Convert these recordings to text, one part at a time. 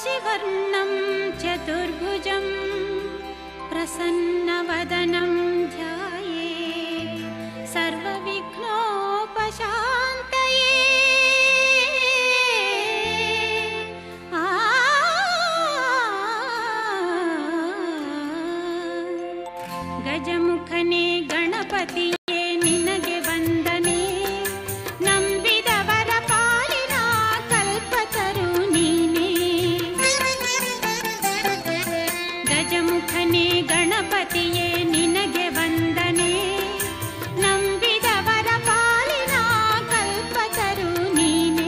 शशिवर्णं चतुर्भुजं प्रसन्नवदनं ध्याये सर्वविघ्नोपशान्तये आ ಗಜಮುಖನೇ ಗಣಪತಿಯೇ ನಿನಗೆ ವಂದನೆ ನಂಬಿದವರ ಪಾಲಿನ ಕಲ್ಪತರು ನೀನೇ ಗಜಮುಖನೇ ಗಣಪತಿಯೇ ನಿನಗೆ ವಂದನೆ ನಂಬಿದವರ ಪಾಲಿನ ಕಲ್ಪತರು ನೀನೇ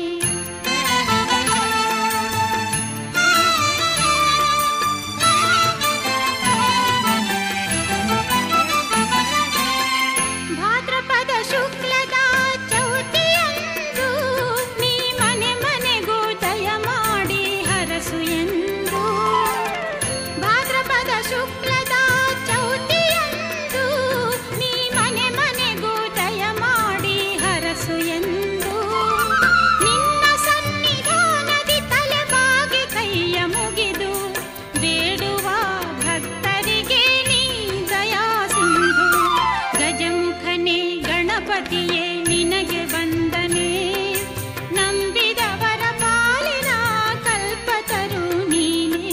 ಭಾದ್ರಪದ ಶುಕ್ಲದ ಚೌತಿಯಂದು ನೀ ಮನೆ ಮನೆಗೂ ದಯ ಮಾಡಿ ಹರಸು ಎಂದು ಭಾದ್ರಪದ ಶುಕ್ಲದ ಚೌತಿಯಂದು ನೀ ಮನೆ ಮನೆಗೂ ದಯ ಮಾಡಿ ಹರಸು ಎಂದು ನಿನ್ನ ಸನ್ನಿಧಾನದಿ ತಲೆ ಬಾಗಿ ಕೈಯ ಮುಗಿದು ಬೇಡುವ ಭಕ್ತರಿಗೆ ನೀ ದಯಾ ಸಿಂಧು ಗಜಮುಖನೇ ಗಣಪತಿಯೇ ನಿನಗೆ ವಂದನೆ ನಂಬಿದವರ ಪಾಲಿನ ಕಲ್ಪತರು ನೀನೇ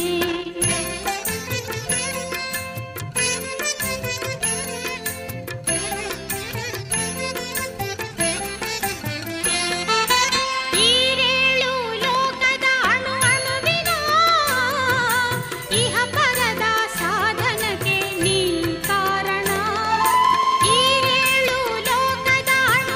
ಈರೇಳು ಲೋಕದ ಅಣು ಅಣುವಿನ ಇಹ ಪರದ ಸಾಧನಕ್ಕೆ ನೀ ಕಾರಣ ಈರೇಳು ಲೋಕದ ಅಣು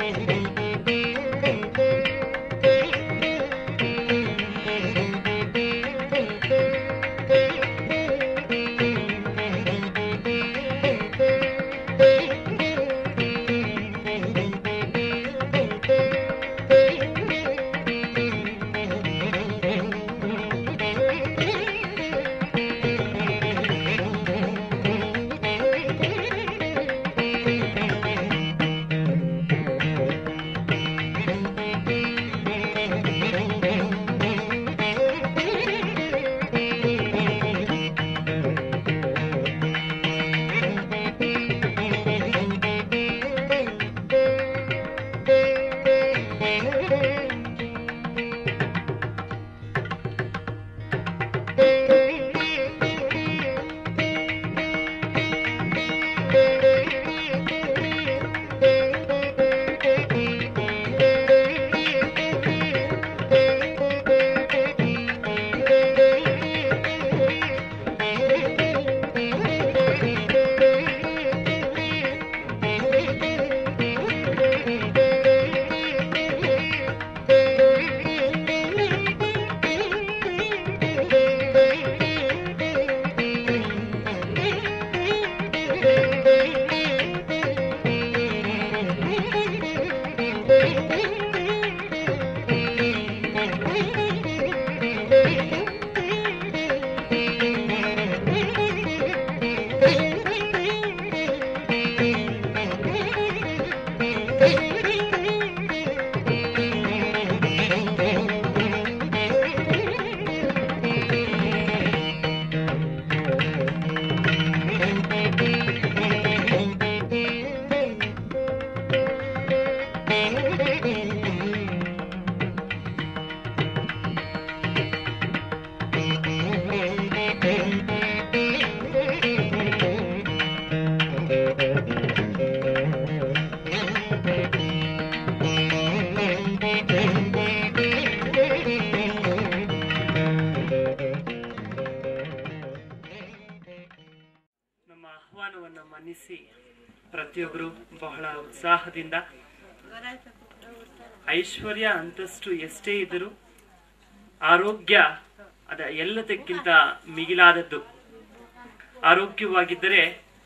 ನಮ್ಮ ಆಹ್ವಾನವನ್ನು ಮನ್ನಿಸಿ ಪ್ರತಿಯೊಬ್ಬರು ಬಹಳ ಉತ್ಸಾಹದಿಂದ ಐಶ್ವರ್ಯ ಅಂತಸ್ತು ಎಷ್ಟೇ ಇದ್ದರೂ ಆರೋಗ್ಯ ಅದ ಎಲ್ಲದಕ್ಕಿಂತ ಮಿಗಿಲಾದದ್ದು ಆರೋಗ್ಯವಾಗಿದ್ದರೆ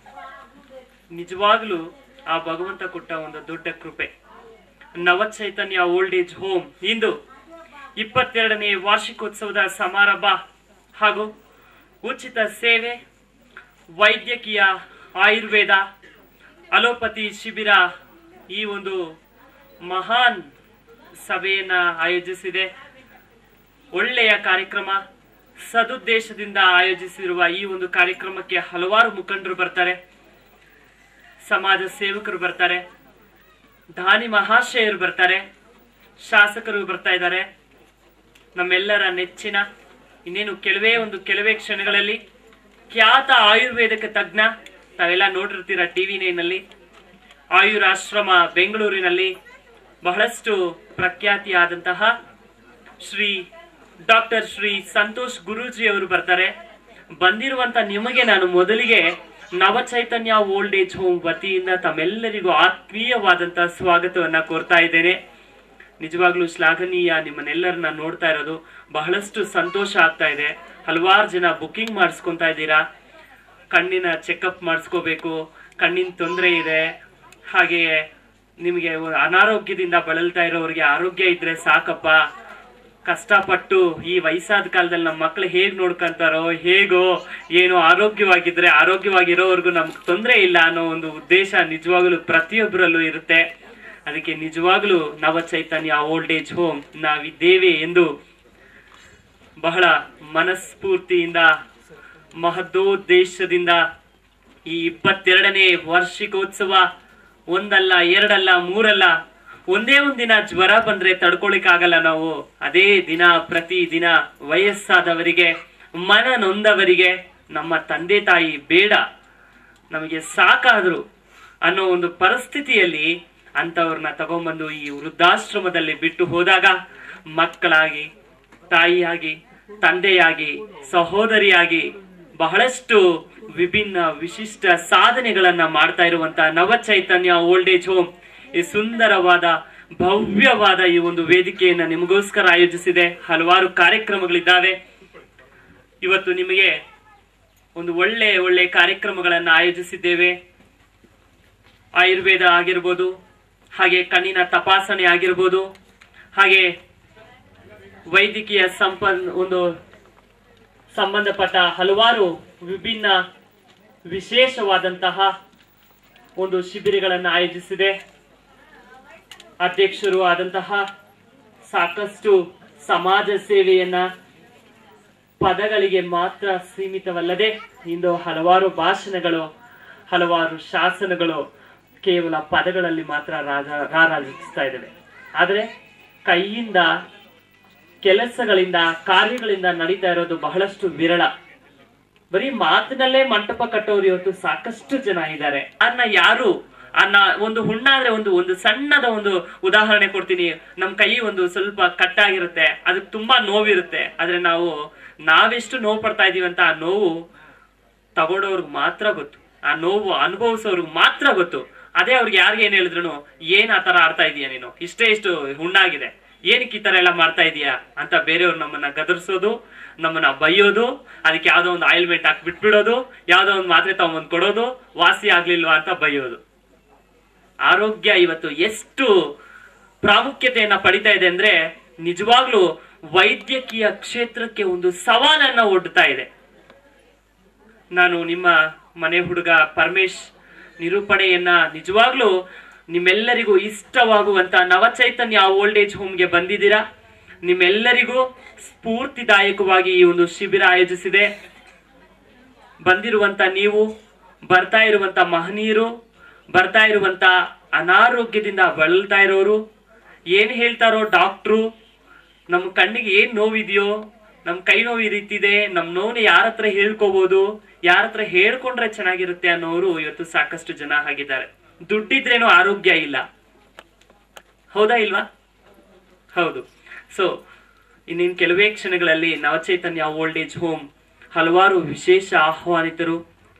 ನಿಜವಾಗ್ಲೂ ಆ ಭಗವಂತ ಕೊಟ್ಟ ಒಂದು ದೊಡ್ಡ ಕೃಪೆ Nava Chaitanya old age home ಇಂದು ಇಪ್ಪತ್ತೆರಡನೇ ವಾರ್ಷಿಕೋತ್ಸವದ ಸಮಾರಂಭ ಹಾಗೂ ಉಚಿತ ಸೇವೆ ವೈದ್ಯಕೀಯ ಆಯುರ್ವೇದ ಅಲೋಪತಿ ಶಿಬಿರ ಈ ಒಂದು ಮಹಾನ್ ಸಭೆಯನ್ನ ಆಯೋಜಿಸಿದೆ ಒಳ್ಳೆಯ ಕಾರ್ಯಕ್ರಮ ಸದುದ್ದೇಶದಿಂದ ಆಯೋಜಿಸಿರುವ ಈ ಒಂದು ಕಾರ್ಯಕ್ರಮಕ್ಕೆ ಹಲವಾರು ಮುಖಂಡರು ಬರ್ತಾರೆ ಸಮಾಜ ಸೇವಕರು ಬರ್ತಾರೆ ದಾನಿ ಮಹಾಶಯರು ಬರ್ತಾರೆ ಶಾಸಕರು ಬರ್ತಾ ಇದ್ದಾರೆ ನಮ್ಮೆಲ್ಲರ ನೆಚ್ಚಿನ ಇನ್ನೇನು ಕೆಲವೇ ಒಂದು ಕೆಲವೇ ಕ್ಷಣಗಳಲ್ಲಿ ಖ್ಯಾತ ಆಯುರ್ವೇದಕ ತಜ್ಞ ತಾವೆಲ್ಲ ನೋಡಿರ್ತೀರ ಟಿವಿ ನೈನಲ್ಲಿ ಆಯುರಾಶ್ರಮ ಬೆಂಗಳೂರಿನಲ್ಲಿ ಬಹಳಷ್ಟು ಪ್ರಖ್ಯಾತಿಯಾದಂತಹ ಶ್ರೀ ಡಾಕ್ಟರ್ ಶ್ರೀ ಸಂತೋಷ್ ಗುರೂಜಿ ಅವರು ಬರ್ತಾರೆ ಬಂದಿರುವಂತ ನಿಮಗೆ ನಾನು ಮೊದಲಿಗೆ ನವಚೈತನ್ಯ ಓಲ್ಡ್ ಏಜ್ ಹೋಮ್ ವತಿಯಿಂದ ತಮ್ಮೆಲ್ಲರಿಗೂ ಆತ್ಮೀಯವಾದಂತಹ ಸ್ವಾಗತವನ್ನ ಕೋರ್ತಾ ಇದ್ದೇನೆ ನಿಜವಾಗ್ಲೂ ಶ್ಲಾಘನೀಯ ನಿಮ್ಮನ್ನೆಲ್ಲರನ್ನ ನೋಡ್ತಾ ಇರೋದು ಬಹಳಷ್ಟು ಸಂತೋಷ ಆಗ್ತಾ ಇದೆ ಹಲವಾರು ಜನ ಬುಕಿಂಗ್ ಮಾಡಿಸ್ಕೊಂತಾ ಇದ್ದೀರಾ ಕಣ್ಣಿನ ಚೆಕಪ್ ಮಾಡಿಸ್ಕೋಬೇಕು ಕಣ್ಣಿನ ತೊಂದರೆ ಇದೆ ಹಾಗೆಯೇ ನಿಮಗೆ ಅನಾರೋಗ್ಯದಿಂದ ಬಳಲ್ತಾ ಇರೋರಿಗೆ ಆರೋಗ್ಯ ಇದ್ರೆ ಸಾಕಪ್ಪ ಕಷ್ಟಪಟ್ಟು ಈ ವಯಸ್ಸಾದ ಕಾಲದಲ್ಲಿ ನಮ್ಮ ಮಕ್ಳು ಹೇಗ್ ನೋಡ್ಕೊಂತಾರೋ ಹೇಗೋ ಏನೋ ಆರೋಗ್ಯವಾಗಿದ್ರೆ ಆರೋಗ್ಯವಾಗಿರೋವರೆಗೂ ನಮ್ಗೆ ತೊಂದರೆ ಇಲ್ಲ ಅನ್ನೋ ಒಂದು ಉದ್ದೇಶ ನಿಜವಾಗ್ಲೂ ಪ್ರತಿಯೊಬ್ಬರಲ್ಲೂ ಇರುತ್ತೆ ಅದಕ್ಕೆ ನಿಜವಾಗ್ಲೂ ನವ ಚೈತನ್ಯ ಓಲ್ಡ್ ಏಜ್ ಹೋಮ್ ನಾವಿದ್ದೇವೆ ಎಂದು ಬಹಳ ಮನಸ್ಫೂರ್ತಿಯಿಂದ ಮಹದೋದ್ದೇಶದಿಂದ ಈ ಇಪ್ಪತ್ತೆರಡನೇ ವಾರ್ಷಿಕೋತ್ಸವ ಒಂದಲ್ಲ ಎರಡಲ್ಲ ಮೂರಲ್ಲ ಒಂದೇ ಒಂದಿನ ಜ್ವರ ಬಂದ್ರೆ ತಡ್ಕೊಳಿಕ್ಕಾಗಲ್ಲ ನಾವು ಅದೇ ದಿನ ಪ್ರತಿ ದಿನ ವಯಸ್ಸಾದವರಿಗೆ ಮನ ನೊಂದವರಿಗೆ ನಮ್ಮ ತಂದೆ ತಾಯಿ ಬೇಡ ನಮಗೆ ಸಾಕಾದ್ರು ಅನ್ನೋ ಒಂದು ಪರಿಸ್ಥಿತಿಯಲ್ಲಿ ಅಂತವ್ರನ್ನ ತಗೊಂಬಂದು ಈ ವೃದ್ಧಾಶ್ರಮದಲ್ಲಿ ಬಿಟ್ಟು ಹೋದಾಗ ಮಕ್ಕಳಾಗಿ ತಾಯಿಯಾಗಿ ತಂದೆಯಾಗಿ ಸಹೋದರಿಯಾಗಿ ಬಹಳಷ್ಟು ವಿಭಿನ್ನ ವಿಶಿಷ್ಟ ಸಾಧನೆಗಳನ್ನ ಮಾಡ್ತಾ ಇರುವಂತ ನವ ಚೈತನ್ಯ ಓಲ್ಡ್ ಏಜ್ ಹೋಮ್ ಈ ಸುಂದರವಾದ ಭವ್ಯವಾದ ಈ ಒಂದು ವೇದಿಕೆಯನ್ನ ನಿಮಗೋಸ್ಕರ ಆಯೋಜಿಸಿದೆ ಹಲವಾರು ಕಾರ್ಯಕ್ರಮಗಳಿದ್ದಾವೆ ಇವತ್ತು ನಿಮಗೆ ಒಂದು ಒಳ್ಳೆ ಒಳ್ಳೆ ಕಾರ್ಯಕ್ರಮಗಳನ್ನ ಆಯೋಜಿಸಿದ್ದೇವೆ ಆಯುರ್ವೇದ ಆಗಿರ್ಬೋದು ಹಾಗೆ ಕಣ್ಣಿನ ತಪಾಸಣೆ ಆಗಿರ್ಬೋದು ಹಾಗೆ ವೈದ್ಯಕೀಯ ಸಂಪನ್ ಒಂದು ಸಂಬಂಧಪಟ್ಟ ಹಲವಾರು ವಿಭಿನ್ನ ವಿಶೇಷವಾದಂತಹ ಒಂದು ಶಿಬಿರಗಳನ್ನು ಆಯೋಜಿಸಿದೆ ಅಧ್ಯಕ್ಷರು ಆದಂತಹ ಸಾಕಷ್ಟು ಸಮಾಜ ಸೇವೆಯನ್ನ ಪದಗಳಿಗೆ ಮಾತ್ರ ಸೀಮಿತವಲ್ಲದೆ ಇಂದು ಹಲವಾರು ಭಾಷಣಗಳು ಹಲವಾರು ಶಾಸನಗಳು ಕೇವಲ ಪದಗಳಲ್ಲಿ ಮಾತ್ರ ರಾಜ ರಾರಾಜಿಸ್ತಾ ಇದ್ದಾವೆ ಆದರೆ ಕೈಯಿಂದ ಕೆಲಸಗಳಿಂದ ಕಾರ್ಯಗಳಿಂದ ನಡೀತಾ ಇರೋದು ಬಹಳಷ್ಟು ವಿರಳ ಬರೀ ಮಾತಿನಲ್ಲೇ ಮಂಟಪ ಕಟ್ಟೋರು ಇವತ್ತು ಸಾಕಷ್ಟು ಜನ ಇದ್ದಾರೆ ಅನ್ನ ಯಾರು ಅನ್ನ ಒಂದು ಹುಣ್ಣಾದ್ರೆ ಒಂದು ಒಂದು ಸಣ್ಣದ ಒಂದು ಉದಾಹರಣೆ ಕೊಡ್ತೀನಿ ನಮ್ ಕೈ ಒಂದು ಸ್ವಲ್ಪ ಕಟ್ಟಾಗಿರುತ್ತೆ ಅದಕ್ಕೆ ತುಂಬಾ ನೋವಿರುತ್ತೆ ಆದ್ರೆ ನಾವು ನಾವೆಷ್ಟು ನೋವು ಪಡ್ತಾ ಇದೀವಿ ಅಂತ ಆ ನೋವು ತಗೊಳೋರ್ಗ್ ಮಾತ್ರ ಗೊತ್ತು ಆ ನೋವು ಅನುಭವಿಸೋರ್ಗ್ ಮಾತ್ರ ಗೊತ್ತು ಅದೇ ಅವ್ರಿಗೆ ಯಾರಿಗೆ ಏನ್ ಹೇಳಿದ್ರು ಏನ್ ಆ ತರ ಆಡ್ತಾ ಇದೀಯ ನೀನು ಇಷ್ಟೇ ಇಷ್ಟು ಹುಣ್ಣಾಗಿದೆ ಏನಕ್ಕೆ ಈ ತರ ಎಲ್ಲ ಮಾಡ್ತಾ ಇದೀಯಾ ಅಂತ ಬೇರೆಯವ್ರು ನಮ್ಮನ್ನ ಗದರ್ಸೋದು ನಮ್ಮನ್ನ ಬೈಯೋದು ಅದಕ್ಕೆ ಯಾವ್ದೋ ಒಂದು ಆಯಿಲ್ಮೆಂಟ್ ಹಾಕಿ ಬಿಟ್ಬಿಡೋದು ಯಾವ್ದೋ ಒಂದು ಮಾತ್ರೆ ತಗೊಂಬಂದ್ ಕೊಡೋದು ವಾಸಿ ಆಗ್ಲಿಲ್ವಾ ಅಂತ ಬೈಯೋದು ಆರೋಗ್ಯ ಇವತ್ತು ಎಷ್ಟು ಪ್ರಾಮುಖ್ಯತೆಯನ್ನ ಪಡಿತಾ ಇದೆ ಅಂದ್ರೆ ನಿಜವಾಗ್ಲೂ ವೈದ್ಯಕೀಯ ಕ್ಷೇತ್ರಕ್ಕೆ ಒಂದು ಸವಾಲನ್ನ ಒಡ್ತಾ ಇದೆ ನಾನು ನಿಮ್ಮ ಮನೆ ಹುಡುಗ ಪರಮೇಶ್ ನಿರೂಪಣೆಯನ್ನ ನಿಜವಾಗ್ಲೂ ನಿಮ್ಮೆಲ್ಲರಿಗೂ ಇಷ್ಟವಾಗುವಂತ ನವಚೈತನ್ಯ ಓಲ್ಡ್ ಏಜ್ ಹೋಮ್ಗೆ ಬಂದಿದ್ದೀರಾ ನಿಮ್ಮೆಲ್ಲರಿಗೂ ಸ್ಫೂರ್ತಿದಾಯಕವಾಗಿ ಈ ಒಂದು ಶಿಬಿರ ಆಯೋಜಿಸಿದೆ ಬಂದಿರುವಂತ ನೀವು ಬರ್ತಾ ಇರುವಂತ ಮಹನೀಯರು ಬರ್ತಾ ಇರುವಂತ ಅನಾರೋಗ್ಯದಿಂದ ಬಳಲ್ತಾ ಇರೋರು ಏನ್ ಹೇಳ್ತಾರೋ ಡಾಕ್ಟ್ರು ನಮ್ ಕಣ್ಣಿಗೆ ಏನ್ ನೋವಿದೆಯೋ ನಮ್ ಕೈ ನೋವು ಈ ರೀತಿ ಇದೆ ನಮ್ ನೋವನ್ನ ಯಾರ ಹತ್ರ ಹೇಳ್ಕೋಬಹುದು ಯಾರ ಹತ್ರ ಹೇಳ್ಕೊಂಡ್ರೆ ಚೆನ್ನಾಗಿರುತ್ತೆ ಅನ್ನೋರು ಇವತ್ತು ಸಾಕಷ್ಟು ಜನ ಆಗಿದ್ದಾರೆ ದುಡ್ಡಿದ್ರೇನು ಆರೋಗ್ಯ ಇಲ್ಲ ಹೌದಾ ಇಲ್ವಾ ಹೌದು ಸೊ ಇನ್ನಿನ್ ಕೆಲವೇ ಕ್ಷಣಗಳಲ್ಲಿ ನವಚೈತನ್ಯ ಓಲ್ಡ್ ಏಜ್ ಹೋಮ್ ಹಲವಾರು ವಿಶೇಷ ಆಹ್ವಾನಿತರು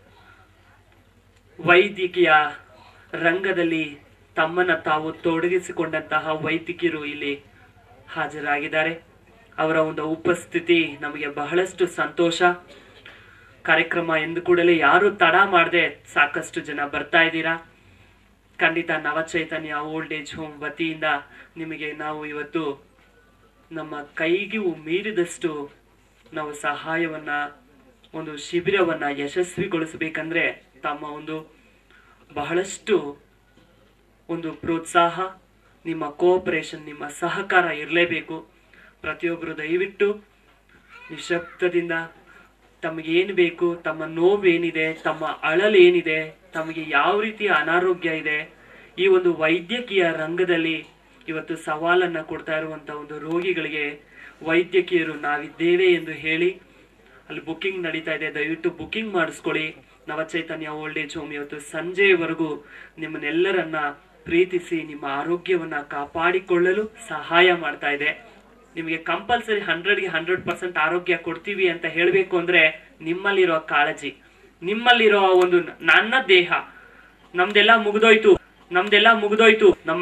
ವೈದ್ಯಕೀಯ ರಂಗದಲ್ಲಿ ತಮ್ಮನ್ನ ತಾವು ತೊಡಗಿಸಿಕೊಂಡಂತಹ ವೈದ್ಯಕೀಯರು ಇಲ್ಲಿ ಹಾಜರಾಗಿದ್ದಾರೆ ಅವರ ಒಂದು ಉಪಸ್ಥಿತಿ ನಮಗೆ ಬಹಳಷ್ಟು ಸಂತೋಷ ಕಾರ್ಯಕ್ರಮ ಎಂದು ಕೂಡಲೇ ಯಾರು ತಡ ಮಾಡದೆ ಸಾಕಷ್ಟು ಜನ ಬರ್ತಾ ಇದ್ದೀರಾ ಖಂಡಿತ ನವಚೈತನ್ಯ ಓಲ್ಡ್ ಏಜ್ ಹೋಮ್ ವತಿಯಿಂದ ನಿಮಗೆ ನಾವು ಇವತ್ತು ನಮ್ಮ ಕೈಗೂ ಮೀರಿದಷ್ಟು ನಾವು ಸಹಾಯವನ್ನ ಒಂದು ಶಿಬಿರವನ್ನ ಯಶಸ್ವಿಗೊಳಿಸಬೇಕಂದ್ರೆ ತಮ್ಮ ಒಂದು ಬಹಳಷ್ಟು ಒಂದು ಪ್ರೋತ್ಸಾಹ ನಿಮ್ಮ ಕೋಆಪರೇಷನ್ ನಿಮ್ಮ ಸಹಕಾರ ಇರಲೇಬೇಕು ಪ್ರತಿಯೊಬ್ಬರು ದಯವಿಟ್ಟು ನಿಶಬ್ದದಿಂದ ತಮಗೆ ಏನು ಬೇಕು ತಮ್ಮ ನೋವೇನಿದೆ ತಮ್ಮ ಅಳಲು ಏನಿದೆ ತಮಗೆ ಯಾವ ರೀತಿಯ ಅನಾರೋಗ್ಯ ಇದೆ ಈ ಒಂದು ವೈದ್ಯಕೀಯ ರಂಗದಲ್ಲಿ ಇವತ್ತು ಸವಾಲನ್ನ ಕೊಡ್ತಾ ಇರುವಂತ ಒಂದು ರೋಗಿಗಳಿಗೆ ವೈದ್ಯಕೀಯರು ನಾವಿದ್ದೇವೆ ಎಂದು ಹೇಳಿ ಅಲ್ಲಿ ಬುಕಿಂಗ್ ನಡೀತಾ ಇದೆ ದಯವಿಟ್ಟು ಬುಕಿಂಗ್ ಮಾಡಿಸ್ಕೊಳ್ಳಿ ನವಚೈತನ್ಯ ಓಲ್ಡ್ ಏಜ್ ಹೋಮ್ ಇವತ್ತು ಸಂಜೆಯವರೆಗೂ ನಿಮ್ಮನ್ನೆಲ್ಲರನ್ನ ಪ್ರೀತಿಸಿ ನಿಮ್ಮ ಆರೋಗ್ಯವನ್ನ ಕಾಪಾಡಿಕೊಳ್ಳಲು ಸಹಾಯ ಮಾಡ್ತಾ ಇದೆ ನಿಮಗೆ ಕಂಪಲ್ಸರಿ ಹಂಡ್ರೆಡ್ಗೆ ಹಂಡ್ರೆಡ್ ಪರ್ಸೆಂಟ್ ಆರೋಗ್ಯ ಕೊಡ್ತೀವಿ ಅಂತ ಹೇಳಬೇಕು ಅಂದ್ರೆ ನಿಮ್ಮಲ್ಲಿರೋ ಕಾಳಜಿ ನಿಮ್ಮಲ್ಲಿರೋ ಒಂದು ನನ್ನ ದೇಹ ನಮ್ದೆಲ್ಲ ಮುಗ್ದೋಯ್ತು ನಮ್ದೆಲ್ಲ ಮುಗ್ದೋಯ್ತು ನಮ್ಮ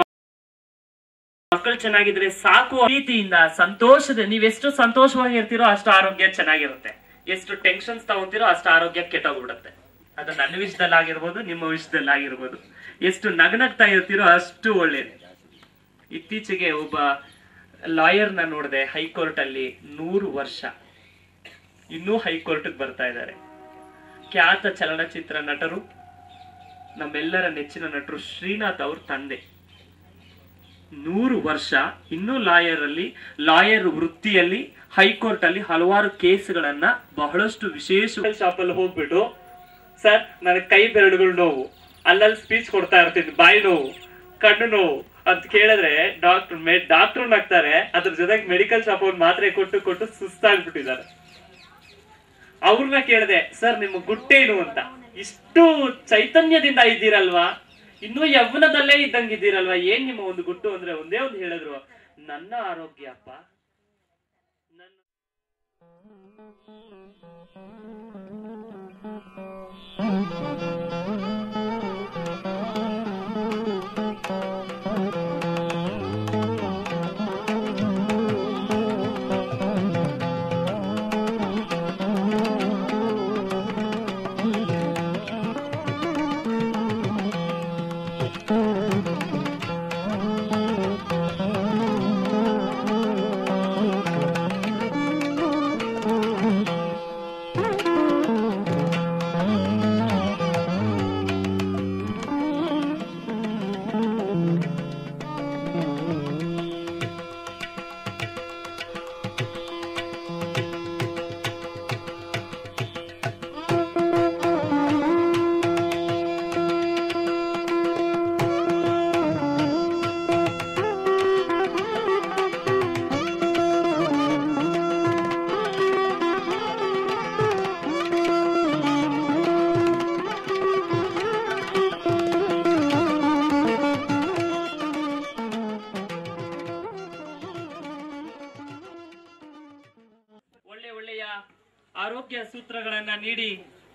ಮಕ್ಕಳು ಚೆನ್ನಾಗಿದ್ರೆ ಸಾಕು ಪ್ರೀತಿಯಿಂದ ಸಂತೋಷದ ನೀವೆಷ್ಟು ಸಂತೋಷವಾಗಿ ಇರ್ತೀರೋ ಅಷ್ಟು ಆರೋಗ್ಯ ಚೆನ್ನಾಗಿರುತ್ತೆ ಎಷ್ಟು ಟೆನ್ಷನ್ಸ್ ತಗೊಂತೀರೋ ಅಷ್ಟು ಆರೋಗ್ಯ ಕೆಟ್ಟೋಗ್ಬಿಡುತ್ತೆ ಅದು ನನ್ನ ವಿಷಯದಲ್ಲಾಗಿರ್ಬೋದು ನಿಮ್ಮ ವಿಷಯದಲ್ಲಾಗಿರ್ಬೋದು ಎಷ್ಟು ನಗನಗ್ತಾ ಇರ್ತೀರೋ ಅಷ್ಟು ಒಳ್ಳೇದು ಇತ್ತೀಚೆಗೆ ಒಬ್ಬ ಲಾಯರ್ನ ನೋಡಿದೆ ಹೈಕೋರ್ಟ್ ಅಲ್ಲಿ ನೂರು ವರ್ಷ ಇನ್ನೂ ಹೈಕೋರ್ಟ್ ಬರ್ತಾ ಇದ್ದಾರೆ ಖ್ಯಾತ ಚಲನಚಿತ್ರ ನಟರು ನಮ್ಮೆಲ್ಲರ ನೆಚ್ಚಿನ ನಟರು ಶ್ರೀನಾಥ್ ಅವ್ರ ತಂದೆ ನೂರು ವರ್ಷ ಇನ್ನೂ ಲಾಯರ್ ಅಲ್ಲಿ ಲಾಯರ್ ವೃತ್ತಿಯಲ್ಲಿ ಹೈಕೋರ್ಟ್ ಅಲ್ಲಿ ಹಲವಾರು ಕೇಸ್ಗಳನ್ನ ಬಹಳಷ್ಟು ವಿಶೇಷ ಶಾಪ್ ಅಲ್ಲಿ ಹೋಗ್ಬಿಟ್ಟು ಸರ್ ನನಗೆ ಕೈ ಬೆರಳುಗಳು ನೋವು ಅಲ್ಲಲ್ಲಿ ಸ್ಪೀಚ್ ಕೊಡ್ತಾ ಇರ್ತೀನಿ ಬಾಯಿ ನೋವು ಕಣ್ಣು ನೋವು ಅಂತ ಕೇಳಿದ್ರೆ ಡಾಕ್ಟರ್ ಮೆ ಡಾಕ್ಟರ್ ನಗ್ತಾರೆ ಅದ್ರ ಜೊತೆಗೆ ಮೆಡಿಕಲ್ ಶಾಪ್ ಅವ್ರು ಮಾತ್ರೆ ಕೊಟ್ಟು ಕೊಟ್ಟು ಸುಸ್ತಾಗ್ಬಿಟ್ಟಿದ್ದಾರೆ ಅವ್ರನ್ನ ಕೇಳಿದೆ ಸರ್ ನಿಮ್ಮ ಗುಟ್ಟೇನು ಅಂತ ಇಷ್ಟು ಚೈತನ್ಯದಿಂದ ಇದ್ದೀರಲ್ವಾ ಇನ್ನೂ ಯೌವನದಲ್ಲೇ ಇದ್ದಂಗಿದ್ದೀರಲ್ವಾ ಏನ್ ನಿಮ್ಮ ಒಂದು ಗುಟ್ಟು ಅಂದ್ರೆ ಒಂದೇ ಒಂದು ಹೇಳಿದ್ರು ನನ್ನ ಆರೋಗ್ಯ ಅಪ್ಪ ನನ್ನ ಆರೋಗ್ಯ ಸೂತ್ರಗಳನ್ನ ನೀಡಿ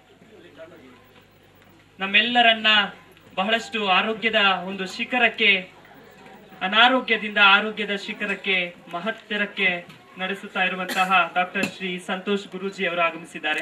ನಮ್ಮೆಲ್ಲರನ್ನ ಬಹಳಷ್ಟು ಆರೋಗ್ಯದ ಒಂದು ಶಿಖರಕ್ಕೆ ಅನಾರೋಗ್ಯದಿಂದ ಆರೋಗ್ಯದ ಶಿಖರಕ್ಕೆ ಮಹತ್ತರಕ್ಕೆ ನಡೆಸುತ್ತಾ ಇರುವಂತಹ ಡಾಕ್ಟರ್ ಶ್ರೀ ಸಂತೋಷ್ ಗುರೂಜಿ ಅವರು ಆಗಮಿಸಿದ್ದಾರೆ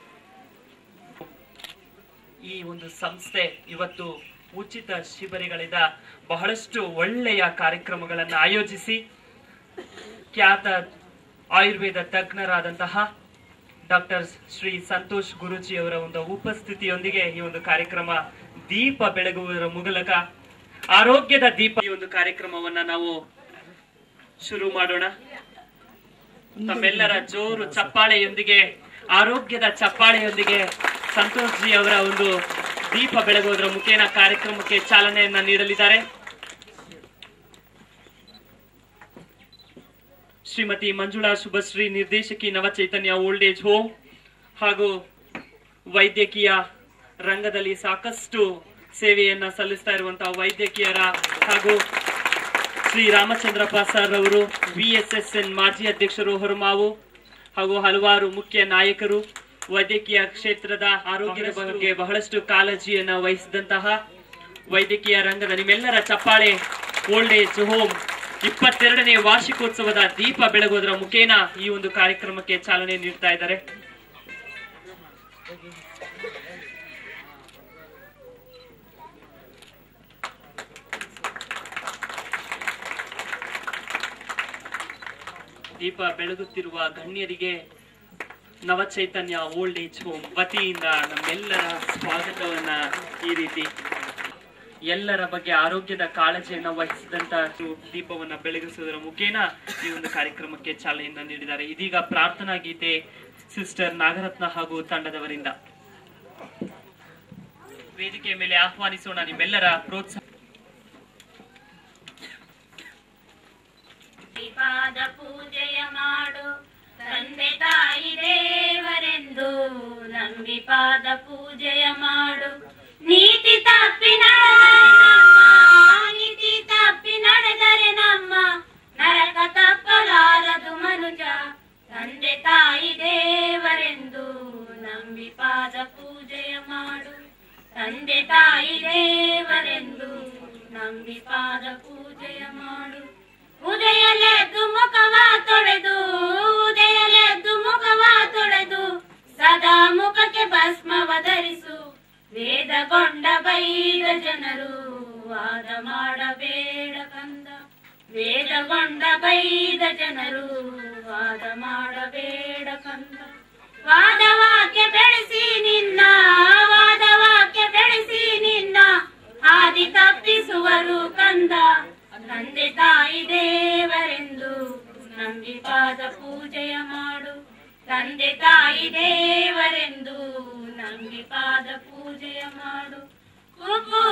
ಈ ಒಂದು ಸಂಸ್ಥೆ ಇವತ್ತು ಉಚಿತ ಶಿಬಿರಗಳಿಂದ ಬಹಳಷ್ಟು ಒಳ್ಳೆಯ ಕಾರ್ಯಕ್ರಮಗಳನ್ನು ಆಯೋಜಿಸಿ ಖ್ಯಾತ ಆಯುರ್ವೇದ ತಜ್ಞರಾದಂತಹ ಡಾಕ್ಟರ್ ಶ್ರೀ ಸಂತೋಷ್ ಗುರೂಜಿ ಅವರ ಒಂದು ಉಪಸ್ಥಿತಿಯೊಂದಿಗೆ ಈ ಒಂದು ಕಾರ್ಯಕ್ರಮ ದೀಪ ಬೆಳಗುವುದರ ಮೂಲಕ ಆರೋಗ್ಯದ ದೀಪ ಈ ಒಂದು ಕಾರ್ಯಕ್ರಮವನ್ನ ನಾವು ಶುರು ಮಾಡೋಣ ತಮ್ಮೆಲ್ಲರ ಜೋರು ಚಪ್ಪಾಳೆಯೊಂದಿಗೆ ಆರೋಗ್ಯದ ಚಪ್ಪಾಳೆಯೊಂದಿಗೆ ಸಂತೋಷ್ ಜಿ ಅವರ ಒಂದು ದೀಪ ಬೆಳಗುವುದರ ಮುಖೇನ ಕಾರ್ಯಕ್ರಮಕ್ಕೆ ಚಾಲನೆಯನ್ನ ನೀಡಲಿದ್ದಾರೆ ಶ್ರೀಮತಿ ಮಂಜುಳಾ ಶುಭಶ್ರೀ ನಿರ್ದೇಶಕಿ ನವಚೈತನ್ಯ ಓಲ್ಡ್ ಏಜ್ ಹೋಮ್ ಹಾಗೂ ವೈದ್ಯಕೀಯ ರಂಗದಲ್ಲಿ ಸಾಕಷ್ಟು ಸೇವೆಯನ್ನ ಸಲ್ಲಿಸ್ತಾ ಇರುವಂತಹ ವೈದ್ಯಕೀಯರ ಹಾಗೂ ಶ್ರೀ ರಾಮಚಂದ್ರಪ್ಪ ಸರ್ ಅವರು ವಿ ಎಸ್ ಎಸ್ ಎನ್ ಮಾಜಿ ಅಧ್ಯಕ್ಷರು ಹೊರಮಾವು ಹಾಗೂ ಹಲವಾರು ಮುಖ್ಯ ನಾಯಕರು ವೈದ್ಯಕೀಯ ಕ್ಷೇತ್ರದ ಆರೋಗ್ಯದ ಬಗ್ಗೆ ಬಹಳಷ್ಟು ಕಾಳಜಿಯನ್ನ ವಹಿಸಿದಂತಹ ವೈದ್ಯಕೀಯ ರಂಗದ ನಿಮ್ಮೆಲ್ಲರ ಚಪ್ಪಾಳೆ ಓಲ್ಡ್ ಏಜ್ ಹೋಮ್ ಇಪ್ಪತ್ತೆರಡನೇ ವಾರ್ಷಿಕೋತ್ಸವದ ದೀಪ ಬೆಳಗೋದರ ಮುಖೇನ ಈ ಒಂದು ಕಾರ್ಯಕ್ರಮಕ್ಕೆ ಚಾಲನೆ ನೀಡ್ತಾ ಇದ್ದಾರೆ ದೀಪ ಬೆಳಗುತ್ತಿರುವ ಗಣ್ಯರಿಗೆ ನವಚೈತನ್ಯ ಓಲ್ಡ್ ಏಜ್ ಹೋಮ್ ವತಿಯಿಂದ ನಮ್ಮೆಲ್ಲರ ಸ್ವಾಗತವನ್ನ ಈ ರೀತಿ ಎಲ್ಲರ ಬಗ್ಗೆ ಆರೋಗ್ಯದ ಕಾಳಜಿಯನ್ನ ವಹಿಸಿದಂತ ದೀಪವನ್ನ ಬೆಳಗಿಸುವುದರ ಮುಖೇನ ಈ ಒಂದು ಕಾರ್ಯಕ್ರಮಕ್ಕೆ ಚಾಲನೆಯನ್ನ ನೀಡಿದ್ದಾರೆ ಇದೀಗ ಪ್ರಾರ್ಥನಾ ಗೀತೆ ಸಿಸ್ಟರ್ ನಾಗರತ್ನ ಹಾಗೂ ತಂಡದವರಿಂದ ವೇದಿಕೆಯ ಮೇಲೆ ಆಹ್ವಾನಿಸೋಣ ನಿಮ್ಮೆಲ್ಲರ ಪ್ರೋತ್ಸಾಹ ಪಾದ ಪೂಜೆಯ ಮಾಡು ತಂದೆ ತಾಯಿ ದೇವರೆಂದು ನಂಬಿ ಪಾದ ಪೂಜೆಯ ಮಾಡು ನೀತಿ ತಪ್ಪಿ ನಡೆದರೆ ನಮ್ಮ ನೀತಿ ತಪ್ಪಿ ನಡೆದರೆ ನಮ್ಮ ನರಕ ತಪ್ಪಲಾರದು ಮನುಜ ತಂದೆ ತಾಯಿ ದೇವರೆಂದು ನಂಬಿ ಪಾದ ಪೂಜೆಯ ಮಾಡು ತಂದೆ ತಾಯಿ ದೇವರೆಂದು ನಂಬಿ ಪಾದ ಪೂಜೆಯ ಮಾಡು ಉದಯಲೆದ್ದು ಮುಖವ ತೊಳೆದು ಉದಯಲೆದ್ದು ಮುಖವ ತೊಳೆದು ಸದಾ ಮುಖಕ್ಕೆ ಭಸ್ಮವ ಧರಿಸು ವೇದಗೊಂಡ ಬೈದ ಜನರು ವಾದ ಮಾಡಬೇಡ ಕಂದ ವೇದಗೊಂಡ ಬೈದ ಜನರು ವಾದ ಮಾಡಬೇಡ ಕಂದ ವಾದವಾಕ್ಯ ಬೆಳೆಸಿ ನಿನ್ನ ವಾದವಾಕ್ಯ ಬೆಳೆಸಿ ನಿನ್ನ ಆದಿ ತಪ್ಪಿಸುವರು ಕಂದ ತಂದೆ ತಾಯಿ ದೇವರೆಂದು ನಂಬಿ ಪಾದ ಪೂಜೆಯ ಮಾಡು ತಂದೆ ತಾಯಿ ದೇವರೆಂದು ನಂಬಿ ಪಾದ ಪೂಜೆಯ ಮಾಡು ಉಪ್ಪು